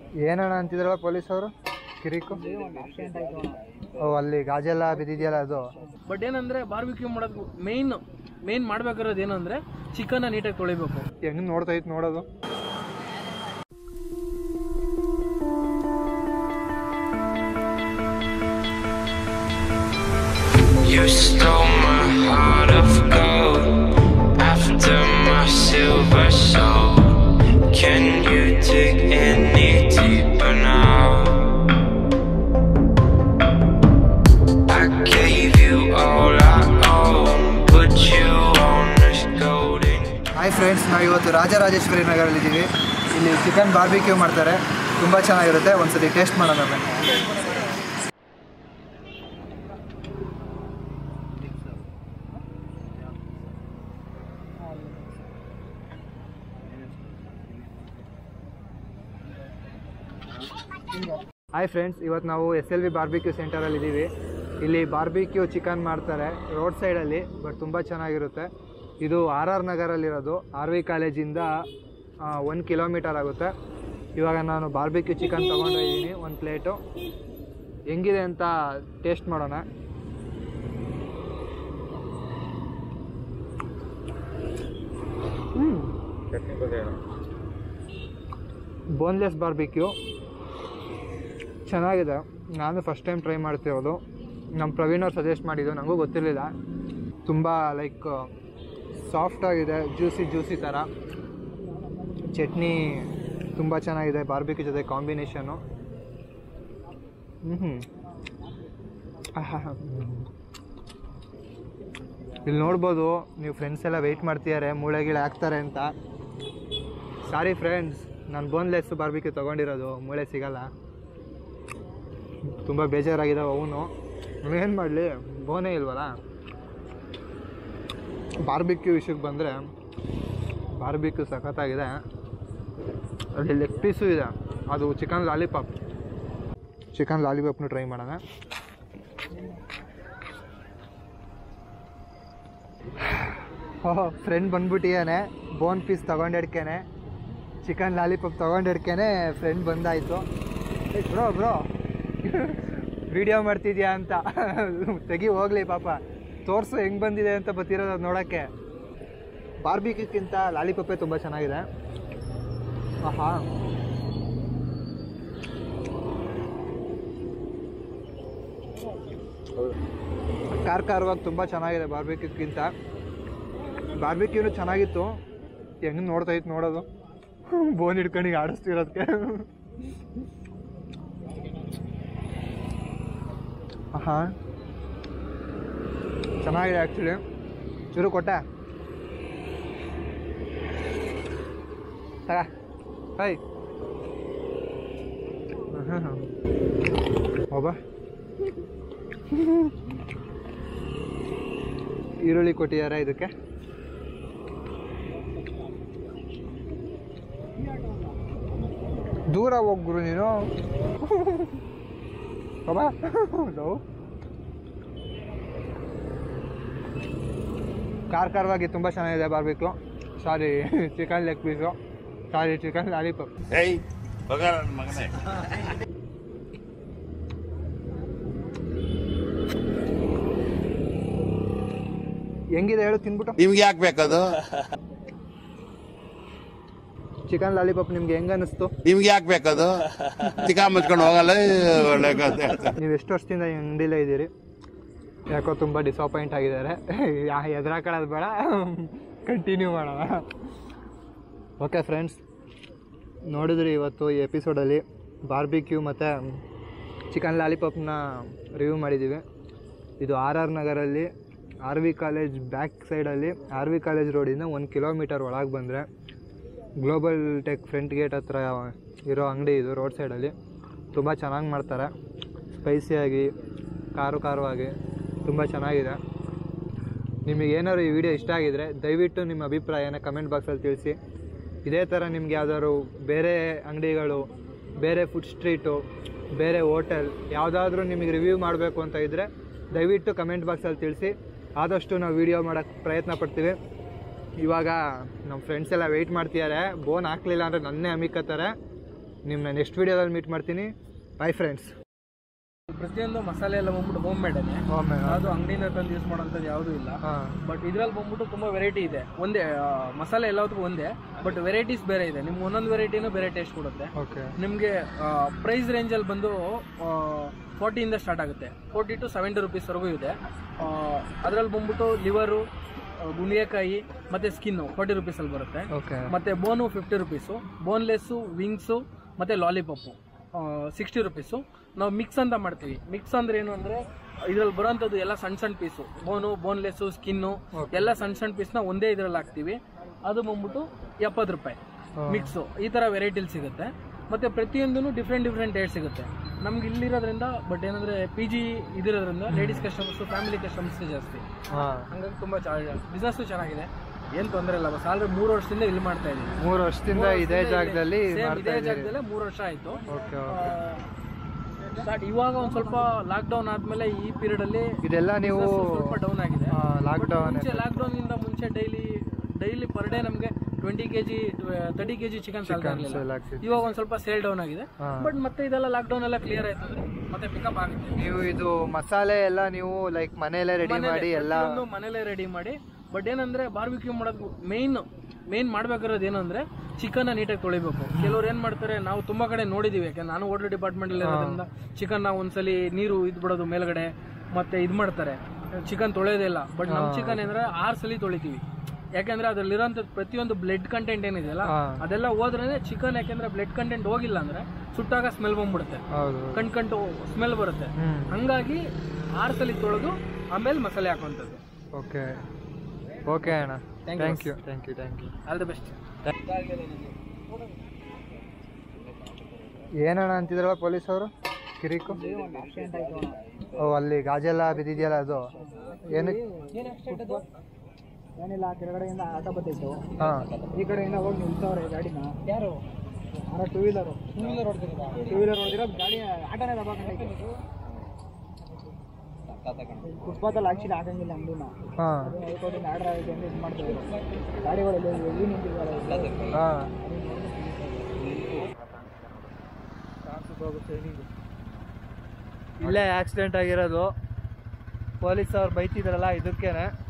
ಏನಣ್ಣ ಅಂತಿದ್ರಲ್ಲ ಪೊಲೀಸವರು ಕಿರಿಕು ಓ ಅಲ್ಲಿ ಗಾಜೆಲ್ಲ ಬಿದ್ದಿದೆಯಲ್ಲ ಅದು ಬಟ್ ಏನಂದ್ರೆ ಬಾರ್ಬಿಕ್ಯೂ ಮಾಡೋದು ಮೇನ್ ಮೇನ್ ಮಾಡ್ಬೇಕಾಗಿರೋದು ಏನಂದ್ರೆ ಚಿಕನ್ ನೀಟಾಗಿ ತೊಳಿಬೇಕು ಹೆಂಗ್ ನೋಡ್ತಾ ಇತ್ತು ನೋಡೋದು You stole my heart of gold after my silver soul. Can you dig any deeper now? I gave you all I own, put you on this golden. Hi friends ನಾವು ಇವತ್ತು ರಾಜರಾಜೇಶ್ವರಿ ನಗರಲ್ಲಿದ್ದೀವಿ ಇಲ್ಲಿ ಚಿಕನ್ ಬಾರ್ಬಿಕ್ಯೂ ಮಾಡ್ತಾರೆ ತುಂಬ ಚೆನ್ನಾಗಿರುತ್ತೆ ಒಂದ್ಸತಿ taste ಮಾಡೋಣ ಬನ್ನಿ hi friends ಇವತ್ತು ನಾವು ಎಸ್ ಎಲ್ ವಿ ಬಾರ್ಬಿಕ್ಯೂ ಸೆಂಟರಲ್ಲಿ ಇದ್ದೀವಿ ಇಲ್ಲಿ ಬಾರ್ಬಿಕ್ಯೂ ಚಿಕನ್ ಮಾಡ್ತಾರೆ ರೋಡ್ ಸೈಡಲ್ಲಿ ಬಟ್ ತುಂಬ ಚೆನ್ನಾಗಿರುತ್ತೆ ಇದು ಆರ್ ಆರ್ ನಗರಲ್ಲಿರೋದು ಆರ್ ವಿ ಕಾಲೇಜಿಂದ ಒಂದು ಕಿಲೋಮೀಟರ್ ಆಗುತ್ತೆ ಇವಾಗ ನಾನು ಬಾರ್ಬಿಕ್ಯೂ ಚಿಕನ್ ತೊಗೊಂಡಿದ್ದೀನಿ ಒಂದು ಪ್ಲೇಟು ಹೆಂಗಿದೆ ಅಂತ ಟೇಸ್ಟ್ ಮಾಡೋಣ ಬೋನ್ಲೆಸ್ ಬಾರ್ಬಿಕ್ಯೂ ಚೆನ್ನಾಗಿದೆ ನಾನು ಫಸ್ಟ್ ಟೈಮ್ ಟ್ರೈ ಮಾಡ್ತಿರೋದು ನಮ್ಮ ಪ್ರವೀಣ್ ಅವ್ರು ಸಜೆಸ್ಟ್ ಮಾಡಿದ್ದು ನನಗೂ ಗೊತ್ತಿರಲಿಲ್ಲ ತುಂಬ ಲೈಕ್ ಸಾಫ್ಟಾಗಿದೆ ಜ್ಯೂಸಿ ಜ್ಯೂಸಿ ಥರ ಚಟ್ನಿ ತುಂಬ ಚೆನ್ನಾಗಿದೆ ಬಾರ್ಬಿಕ್ಯೂ ಜೊತೆ ಕಾಂಬಿನೇಷನು ಹ್ಞೂ ಇಲ್ಲಿ ನೋಡ್ಬೋದು ನೀವು ಫ್ರೆಂಡ್ಸ್ ಎಲ್ಲ ವೆಯ್ಟ್ ಮಾಡ್ತಿದ್ದಾರೆ ಮೂಳೆ ಗೀಳೆ ಹಾಕ್ತಾರೆ ಅಂತ ಸಾರಿ ಫ್ರೆಂಡ್ಸ್ ನಾನು ಬೋನ್ಲೆಸ್ ಬಾರ್ಬಿಕ್ಯೂ ತೊಗೊಂಡಿರೋದು ಮೂಳೆ ಸಿಗಲ್ಲ ತುಂಬ ಬೇಜಾರಾಗಿದ್ದಾವೆ ಅವನು ಏನು ಮಾಡಲಿ ಬೋನೇ ಇಲ್ವಲ್ಲ ಬಾರ್ಬಿಕ್ಯೂ ವಿಷಯಕ್ಕೆ ಬಂದರೆ ಬಾರ್ಬಿಕ್ಯೂ ಸಖತ್ತಾಗಿದೆ ಅಲ್ಲಿ ಲೆಗ್ ಪೀಸು ಇದೆ ಅದು ಚಿಕನ್ ಲಾಲಿಪಾಪ್ ಚಿಕನ್ ಲಾಲಿಪಾಪ್ನು ಟ್ರೈ ಮಾಡೋಣ ಓಹ್ ಫ್ರೆಂಡ್ ಬಂದ್ಬಿಟ್ಟಿಯಾನೆ ಬೋನ್ ಪೀಸ್ ತೊಗೊಂಡಿಡ್ಕೇನೆ ಚಿಕನ್ ಲಾಲಿಪಾಪ್ ತೊಗೊಂಡಿಡ್ಕೇನೆ ಫ್ರೆಂಡ್ ಬಂದಾಯಿತು ಬ್ರೋ ಬ್ರೋ ವಿಡಿಯೋ ಮಾಡ್ತಿದ್ಯಾ ಅಂತ ತೆಗಿ ಹೋಗ್ಲಿ ಪಾಪ ತೋರಿಸು ಹೆಂಗೆ ಬಂದಿದೆ ಅಂತ ಬರ್ತಿರೋದು ಅದು ನೋಡೋಕ್ಕೆ ಬಾರ್ಬಿಕ್ಯೂಕ್ಕಿಂತ ಲಾಲಿಪಾಪೇ ತುಂಬ ಚೆನ್ನಾಗಿದೆ ಆಹಾ ಖಾರ ಖಾರವಾಗಿ ತುಂಬ ಚೆನ್ನಾಗಿದೆ ಬಾರ್ಬಿಕ್ಯೂಕ್ಕಿಂತ ಬಾರ್ಬಿಕ್ಯೂನು ಚೆನ್ನಾಗಿತ್ತು ಹೆಂಗೆ ನೋಡ್ತಾ ಇತ್ತು ನೋಡೋದು ಬೋನ್ ಹಿಡ್ಕೊಂಡು ಹಿಂಗೆ ಆಡಿಸ್ತಿರೋದಕ್ಕೆ ಹಾಂ ಚೆನ್ನಾಗಿದೆ ಆ್ಯಕ್ಚುಲಿ ಚೂರು ಕೊಟ್ಟ ತಗ ಹೈ ಹೋಬ ಈರುಳ್ಳಿ ಕೊಟ್ಟಿದ್ದಾರೆ ಇದಕ್ಕೆ ದೂರ ಹೋಗ್ರು ನೀನು ಬಾಬಾ ಹಲೋ ಖಾರ ಖಾರವಾಗಿ ತುಂಬ ಚೆನ್ನಾಗಿದೆ barbecue sorry chicken leg piece sorry chicken lollipop ಏಯ್ ಮಗ ನನ್ನ ಮಗನೇ ಹೆಂಗಿದೆ ಹೇಳು ತಿನ್ಬಿಟ್ಟು ನಿಮ್ಗೆ ಯಾಕೆ ಬೇಕದು ಚಿಕನ್ ಲಾಲಿಪಾಪ್ ನಿಮ್ಗೆ ಹೆಂಗೆ ಅನ್ನಿಸ್ತು ನಿಮ್ಗೆ ಯಾಕೆ ಬೇಕದು ತಿಕ್ಕ ಮುಚ್ಕೊಂಡು ಹೋಗಲ್ಲ ಒಳ್ಳೆ ಕಥೆ. ನೀವು ಎಷ್ಟು ವರ್ಷದಿಂದ ಈ ಅಂಗಡಿಲೇ ಇದ್ದೀರಿ ಯಾಕೋ ತುಂಬ ಡಿಸಪಾಯಿಂಟ್ ಆಗಿದ್ದಾರೆ ಎದುರಾಕೊಳ್ಳೋದು ಬೇಡ ಕಂಟಿನ್ಯೂ ಮಾಡೋಣ ಓಕೆ ಫ್ರೆಂಡ್ಸ್ ನೋಡಿದ್ರಿ ಇವತ್ತು ಈ ಎಪಿಸೋಡಲ್ಲಿ ಬಾರ್ಬಿಕ್ಯೂ ಮತ್ತು ಚಿಕನ್ ಲಾಲಿಪಾಪ್ನ ರಿವ್ಯೂ ಮಾಡಿದ್ದೀವಿ ಇದು ಆರ್ ಆರ್ ನಗರಲ್ಲಿ ಆರ್ ವಿ ಕಾಲೇಜ್ ಬ್ಯಾಕ್ ಸೈಡಲ್ಲಿ ಆರ್ ವಿ ಕಾಲೇಜ್ ರೋಡಿಂದ ಒಂದು ಕಿಲೋಮೀಟರ್ ಒಳಗೆ ಬಂದರೆ ಗ್ಲೋಬಲ್ ಟೆಕ್ ಫ್ರಂಟ್ ಗೇಟ್ ಹತ್ರ ಇರೋ ಅಂಗಡಿ ಇದು ರೋಡ್ ಸೈಡಲ್ಲಿ ತುಂಬ ಚೆನ್ನಾಗಿ ಮಾಡ್ತಾರೆ ಸ್ಪೈಸಿಯಾಗಿ ಖಾರು ಖಾರವಾಗಿ ತುಂಬ ಚೆನ್ನಾಗಿದೆ ನಿಮಗೆ ಏನಾದ್ರು ಈ ವಿಡಿಯೋ ಇಷ್ಟ ಆಗಿದರೆ ದಯವಿಟ್ಟು ನಿಮ್ಮ ಅಭಿಪ್ರಾಯನ ಕಮೆಂಟ್ ಬಾಕ್ಸಲ್ಲಿ ತಿಳಿಸಿ ಇದೇ ಥರ ನಿಮ್ಗೆ ಯಾವ್ದಾದ್ರು ಬೇರೆ ಅಂಗಡಿಗಳು ಬೇರೆ ಫುಡ್ ಸ್ಟ್ರೀಟು ಬೇರೆ ಹೋಟೆಲ್ ಯಾವುದಾದ್ರೂ ನಿಮಗೆ ರಿವ್ಯೂ ಮಾಡಬೇಕು ಅಂತ ಇದ್ದರೆ ದಯವಿಟ್ಟು ಕಮೆಂಟ್ ಬಾಕ್ಸಲ್ಲಿ ತಿಳಿಸಿ ಆದಷ್ಟು ನಾವು ವಿಡಿಯೋ ಮಾಡೋಕ್ಕೆ ಪ್ರಯತ್ನ ಪಡ್ತೀವಿ ಇವಾಗ ನಮ್ಮ ಫ್ರೆಂಡ್ಸ್ ಎಲ್ಲ ವೆಯ್ಟ್ ಮಾಡ್ತಿದ್ದಾರೆ ಬೋನ್ ಹಾಕ್ಲಿಲ್ಲ ಅಂದರೆ ನನ್ನೇ ಅಮಿಕತ್ತಾರೆ ನಿಮ್ಮನ್ನ ನೆಕ್ಸ್ಟ್ ವೀಡಿಯೋದಲ್ಲಿ ಮೀಟ್ ಮಾಡ್ತೀನಿ ಬಾಯ್ ಫ್ರೆಂಡ್ಸ್ ಪ್ರತಿಯೊಂದು ಮಸಾಲೆ ಎಲ್ಲ ಬಂದ್ಬಿಟ್ಟು ಹೋಮ್ ಮೇಡನೆ ಒಮ್ಮೆ ಅದು ಅಂಗಡಿಯಿಂದ ತಂದು ಯೂಸ್ ಮಾಡೋಂಥದ್ದು ಯಾವುದೂ ಇಲ್ಲ ಹಾಂ ಬಟ್ ಇದ್ರಲ್ಲಿ ಬಂದ್ಬಿಟ್ಟು ತುಂಬಾ ವೆರೈಟಿ ಇದೆ ಒಂದೇ ಆ, ಮಸಾಲೆ ಎಲ್ಲದಕ್ಕೂ ಒಂದೇ ಬಟ್ ವೆರೈಟೀಸ್ ಬೇರೆ ಇದೆ ನಿಮ್ಗೆ ಒಂದೊಂದು ವೆರೈಟಿನೂ ಬೇರೆ ಟೇಸ್ಟ್ ಕೊಡುತ್ತೆ ಓಕೆ ನಿಮಗೆ ಪ್ರೈಸ್ ರೇಂಜಲ್ಲಿ ಬಂದು ಫೋರ್ಟಿಯಿಂದ ಸ್ಟಾರ್ಟ್ ಆಗುತ್ತೆ ಫೋರ್ಟಿ ಟು ಸೆವೆಂಟಿ ರುಪೀಸ್ವರೆಗೂ ಇದೆ ಅದರಲ್ಲಿ ಬಂದ್ಬಿಟ್ಟು ಲಿವರು ಗುಂಡಿಗೆಕಾಯಿ ಮತ್ತು ಸ್ಕಿನ್ನು ಫೋರ್ಟಿ ರುಪೀಸಲ್ಲಿ ಬರುತ್ತೆ ಓಕೆ ಮತ್ತು bone fifty rupees boneless wings ಮತ್ತು ಲಾಲಿಪಾಪು ಸಿಕ್ಸ್ಟಿ ರುಪೀಸು ನಾವು ಮಿಕ್ಸ್ ಅಂತ ಮಾಡ್ತೀವಿ ಮಿಕ್ಸ್ ಅಂದ್ರೆ ಏನು ಅಂದರೆ ಇದ್ರಲ್ಲಿ ಬರೋಂಥದ್ದು ಎಲ್ಲ ಸಣ್ಣ ಸಣ್ಣ ಪೀಸು ಬೋನು ಬೋನ್ಲೆಸ್ಸು ಸ್ಕಿನ್ನು ಎಲ್ಲ ಸಣ್ಣ ಸಣ್ಣ ಪೀಸ್ನ ಒಂದೇ ಇದ್ರಲ್ಲಿ ಹಾಕ್ತೀವಿ ಅದು ಬಂದ್ಬಿಟ್ಟು ಎಪ್ಪತ್ತು ರೂಪಾಯಿ ಮಿಕ್ಸು ಈ ಥರ ವೆರೈಟಿಲಿ ಸಿಗುತ್ತೆ ಮತ್ತು ಪ್ರತಿಯೊಂದೂ ಡಿಫ್ರೆಂಟ್ ಡಿಫ್ರೆಂಟ್ ರೇಟ್ ಸಿಗುತ್ತೆ ನಮ್ಗೆ ಇಲ್ಲಿರೋದ್ರಿಂದ ಬಟ್ ಏನಂದರೆ ಪಿ ಜಿ ಇದಿರೋದ್ರಿಂದ ಲೇಡೀಸ್ ಕಸ್ಟಮರ್ಸು ಫ್ಯಾಮಿಲಿ ಕಸ್ಟಮರ್ಸ್ ಜಾಸ್ತಿ ಹಾಂ ಹಂಗಾಗಿ ತುಂಬ ಬಿಸ್ನೆಸ್ಸು ಚೆನ್ನಾಗಿದೆ ಏನು ತೊಂದರೆ ಇಲ್ಲ ಬಸ್ ಆಲ್ರೆಡಿ ಮೂರು ವರ್ಷದಿಂದ ಇಲ್ಲಿ ಮಾಡ್ತಾ ಇದ್ದೀವಿ ಮೂರು ವರ್ಷದಿಂದ ಇದೇ ಜಾಗದಲ್ಲಿ Same ಮಾಡ್ತಾ ಇದೇ ಇದ್ದೀರಿ ಜಾಗದಲ್ಲೇ ಮೂರು ವರ್ಷ ಆಯ್ತು ಓಕೆ ಸ್ಟಾರ್ಟ್ ಇವಾಗ ಒಂದು ಸ್ವಲ್ಪ ಲಾಕ್ ಡೌನ್ ಆದ್ಮೇಲೆ ಈ ಪೀರಿಯಡ್ ಅಲ್ಲಿ ಇದೆಲ್ಲ ನೀವು business ಸ್ವಲ್ಪ ಡೌನ್ ಆಗಿದೆ ಲಾಕ್ಡೌನ್ ಮುಂಚೆ ಲಾಕ್ ಡೌನ್ ಇಂದ ಮುಂಚೆ ಡೈಲಿ ಡೈಲಿ ಪರ್ ಡೇ ನಮಗೆ twenty KG thirty KG chicken ಸಾಲ್ತಾ ಇರಲಿಲ್ಲ ಸೇಲ್ ಆಗ್ತಿದೆ ಇವಾಗ ಒಂದು ಸ್ವಲ್ಪ ಸೇಲ್ ಡೌನ್ ಆಗಿದೆ ಹಾ. ಬಟ್ ಮತ್ತೆ ಇದೆಲ್ಲ ಲಾಕ್ ಡೌನ್ ಎಲ್ಲ ಕ್ಲಿಯರ್ ಆಯ್ತು ಅಂದ್ರೆ ಮತ್ತೆ ಪಿಕಪ್ ಆಗುತ್ತೆ ನೀವು ಇದು ಮಸಾಲೆ ಎಲ್ಲ ನೀವು ಲೈಕ್ ಮನೆಯಲ್ಲೇ ರೆಡಿ ಮಾಡಿ ಎಲ್ಲ ಪ್ರತಿಯೊಂದು ಮನೇಲೆ ರೆಡಿ ಮಾಡಿ ಬಟ್ ಏನಂದ್ರೆ ಬಾರ್ಬಿಕ್ಯೂ ಮಾಡೋದು ಮೇನ್ ಮೇನ್ ಮಾಡ್ಬೇಕಾಗಿರೋದು ಏನಂದ್ರೆ ಚಿಕನ್ ನೀಟಾಗಿ ತೊಳಿಬೇಕು ಕೆಲವ್ರು ಏನ್ ಮಾಡ್ತಾರೆ ನಾವು ತುಂಬಾ ಕಡೆ ನೋಡಿದೀವಿ ಯಾಕಂದ್ರೆ ನಾನು ಹೋಟೆಲ್ ಡಿಪಾರ್ಟ್ಮೆಂಟ್ ಅಲ್ಲಿ ಇರೋದ್ರಿಂದ ಚಿಕನ್ ನಾವು ಒಂದ್ಸಲಿ ನೀರು ಇದ್ ಬಿಡೋದು ಮೇಲ್ಗಡೆ ಮತ್ತೆ ಇದ್ ಮಾಡ್ತಾರೆ ಚಿಕನ್ ತೊಳೆಯೋದೇ ಇಲ್ಲ ಬಟ್ ನಮ್ ಚಿಕನ್ ಅಂದ್ರೆ ಆರ್ ಸಲಿ ತೊಳಿತೀವಿ ಯಾಕಂದ್ರೆ ಅದ್ರಲ್ಲಿರೋಂಥ ಪ್ರತಿಯೊಂದು ಬ್ಲಡ್ ಕಂಟೆಂಟ್ ಏನಿದೆಯಲ್ಲ ಹಾ. ಅದೆಲ್ಲ ಹೋದ್ರೆ ಚಿಕನ್ ಯಾಕಂದ್ರೆ ಬ್ಲಡ್ ಕಂಟೆಂಟ್ ಹೋಗಿಲ್ಲ ಅಂದ್ರೆ ಸುಟ್ಟಾಗ ಸ್ಮೆಲ್ ಬಂದ್ಬಿಡುತ್ತೆ ಹೌದು ಕಣ್ ಕಂಟು ಸ್ಮೆಲ್ ಬರುತ್ತೆ ಹ್ಮ್ ಹಂಗಾಗಿ ಆರ್ ಸಲಿ ತೊಳೆದು ಆಮೇಲೆ ಮಸಾಲೆ ಹಾಕುವಂಥದ್ದು ಓಕೆ ಓಕೆ ಅಣ್ಣ Thank you, thank you thank you thank you all the best ಏನಣ್ಣ ಅಂತಿದ್ರಲ್ಲ ಪೊಲೀಸ್ ಅವರು ಕಿರಿಕು ಓ ಅಲ್ಲಿ ಗಾಜೆಲ್ಲ ಬಿದ್ದಿದೆಯಲ್ಲ ಅದು ಏನಕ್ಕೆ ಏನಿಲ್ಲ ಕೆಳಗಡೆಯಿಂದ ಆಟೋ ಬತ್ತಿತ್ತು ಹಾಂ ಈ ಕಡೆಯಿಂದ ಹೋಗಿ ನಿಲ್ಸವ್ರೆ ಗಾಡಿನ ಯಾರು ಅಲ್ಲ ಟೂ ವೀಲರು ಟೂ ವೀಲರ್ ಹೊಡ್ತಿರೋದು ಟೂ ವೀಲರ್ ಹೊಡೆದಿರೋ ಗಾಡಿ ಆಟೋನೇ ದಬ್ಬಾಕೊಂಡೈತೆ ಫುಟ್ಪಾತಲ್ಲಿ ಆಕ್ಚುಲಿ ಹಾಕಂಗಿಲ್ಲ ಅಂಗಡಿನ ಹಾಂ ಅದು ಹೈಕೋರ್ಟಿಂದ ಆರ್ಡರ್ ಆಗಿದೆ ಅಂತ ಇದು ಮಾಡ್ತಿದ್ರು ಗಾಡಿಗಳಲ್ಲಿ ಎಲ್ಲಿ ನಿಂತಿದ್ದಾರೆ ಹಾಂ ಇಲ್ಲೇ ಆಕ್ಸಿಡೆಂಟ್ ಆಗಿರೋದು ಪೊಲೀಸ್ ಅವ್ರು ಬೈತಿದ್ರಲ್ಲ ಇದಕ್ಕೇನೆ